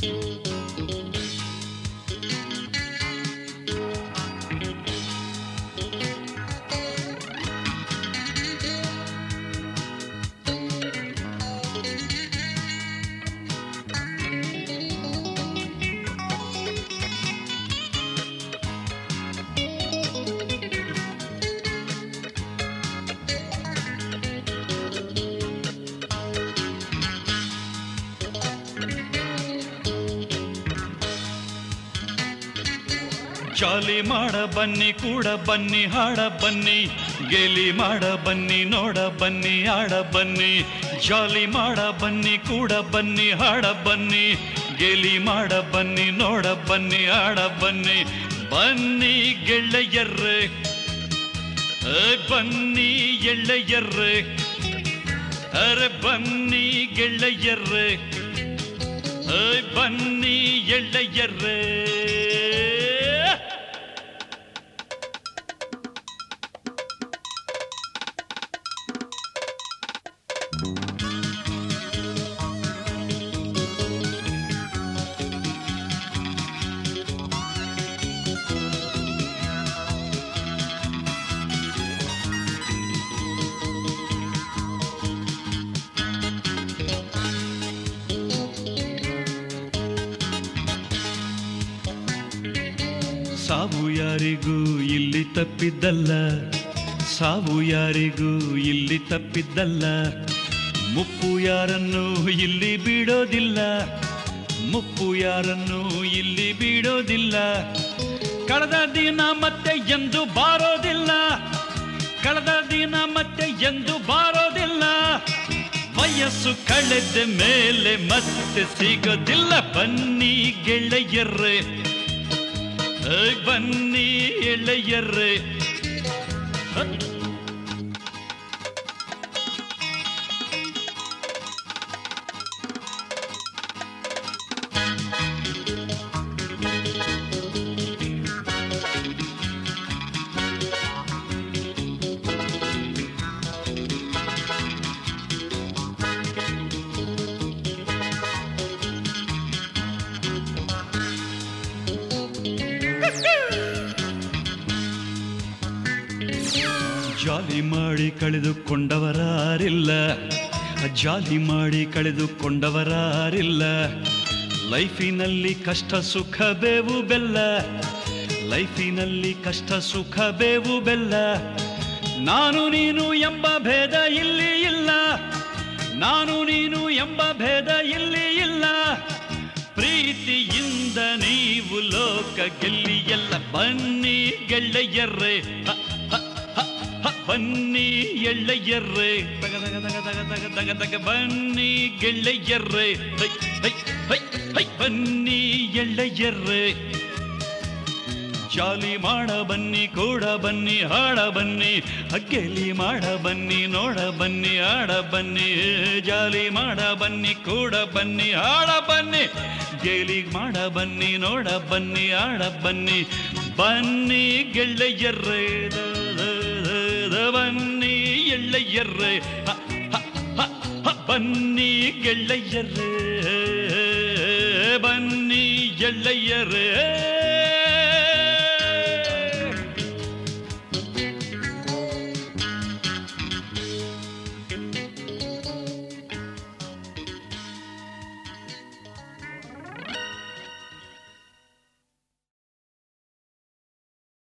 ಜಾಲಿ ಮಾಡ ಬನ್ನಿ ಕೂಡ ಬನ್ನಿ ಹಾಡ ಬನ್ನಿ ಗೇಲಿ ಮಾಡ ಬನ್ನಿ ನೋಡ ಬನ್ನಿ ಆಡ ಬನ್ನಿ ಜಾಲಿ ಮಾಡ ಬನ್ನಿ ಕೂಡ ಬನ್ನಿ ಹಾಡ ಬನ್ನಿ ಗೇಲಿ ಮಾಡ ಬನ್ನಿ ನೋಡ ಬನ್ನಿ ಆಡ ಬನ್ನಿ ಬನ್ನಿ ಗೆಳೆಯರ್ರೆ ಏ ಬನ್ನಿ ಎಳ್ಳೆಯರ್ರೆ ಅರೆ ಬನ್ನಿ ಗೆಳೆಯರ್ರೆ ಏ ಬನ್ನಿ ಎಳ್ಳೆಯರ್ರೆ ಸಾವು ಯಾರಿಗೂ ಇಲ್ಲಿ ತಪ್ಪಿದ್ದಲ್ಲ ಸಾವು ಯಾರಿಗೂ ಇಲ್ಲಿ ತಪ್ಪಿದ್ದಲ್ಲ ಮುಪ್ಪು ಯಾರನ್ನು ಇಲ್ಲಿ ಬಿಡೋದಿಲ್ಲ ಮುಪ್ಪು ಯಾರನ್ನು ಇಲ್ಲಿ ಬಿಡೋದಿಲ್ಲ ಕಳೆದ ದಿನ ಮತ್ತೆ ಎಂದು ಬಾರೋದಿಲ್ಲ ಕಳೆದ ದಿನ ಮತ್ತೆ ಎಂದು ಬಾರೋದಿಲ್ಲ ವಯಸ್ಸು ಕಳೆದ ಮೇಲೆ ಮತ್ತೆ ಸಿಗೋದಿಲ್ಲ ಬನ್ನಿ ಗೆಳೆಯರ್ರೆ ಏಯ್ ಬನ್ನಿ ಎಳೆಯರ್ರೆ ಜಾಲಿ ಮಾಡಿ ಕಳೆದುಕೊಂಡವರಾರಿಲ್ಲ ಜಾಲಿ ಮಾಡಿ ಕಳೆದುಕೊಂಡವರಾರಿಲ್ಲ ಲೈಫಿನಲ್ಲಿ ಕಷ್ಟ ಸುಖ ಬೇವು ಬೆಲ್ಲ ಲೈಫಿನಲ್ಲಿ ಕಷ್ಟ ಸುಖ ಬೇವು ಬೆಲ್ಲ ನಾನು ನೀನು ಎಂಬ ಭೇದ ಇಲ್ಲಿ ಇಲ್ಲ ನಾನು ನೀನು ಎಂಬ ಭೇದ ಇಲ್ಲಿ ಇಲ್ಲ ಪ್ರೀತಿಯಿಂದ ನೀವು ಲೋಕ ಗೆಲ್ಲಿ ಎಲ್ಲ ಬನ್ನಿ ಗೆಳೆಯರ್ರೆ ಹ, ಹ, ಹ, ಹ, ಬನ್ನಿ ಎಳ್ಳೆಯರ್ರೆ ತಗ ತಗ ತಗ ತಗ ತಗ ತಗ ತಗ ಬನ್ನಿ ಗೆಳೆಯರ್ರೆ ಹೈ ಹೈ ಹೈ ಹೈ ಬನ್ನಿ ಎಳ್ಳೆಯರ್ರೆ ಜಾಲಿ ಮಾಡ ಬನ್ನಿ ಕೂಡ ಬನ್ನಿ ಹಾಡ ಬನ್ನಿ ಹಗ್ಗೆಲಿ ಮಾಡ ಬನ್ನಿ ನೋಡ ಬನ್ನಿ ಆಡ ಬನ್ನಿ ಜಾಲಿ ಮಾಡ ಬನ್ನಿ ಕೂಡ ಬನ್ನಿ ಹಾಡ ಬನ್ನಿ ಗೇಲಿ ಮಾಡ ಬನ್ನಿ ನೋಡ ಬನ್ನಿ ಆಡ ಬನ್ನಿ ಬನ್ನಿ ಗೆಳ್ಳೆಯರ್ರೆ ದ, ದ, ದ, ದ, ಬನ್ನಿ ಎಳ್ಳೆಯರ್ರೆ ಹ, ಹ, ಹ, ಹ, ಬನ್ನಿ ಗೆಳ್ಳೆಯರ್ರೆ ಬನ್ನಿ ಎಳ್ಳೆಯರ್ರೆ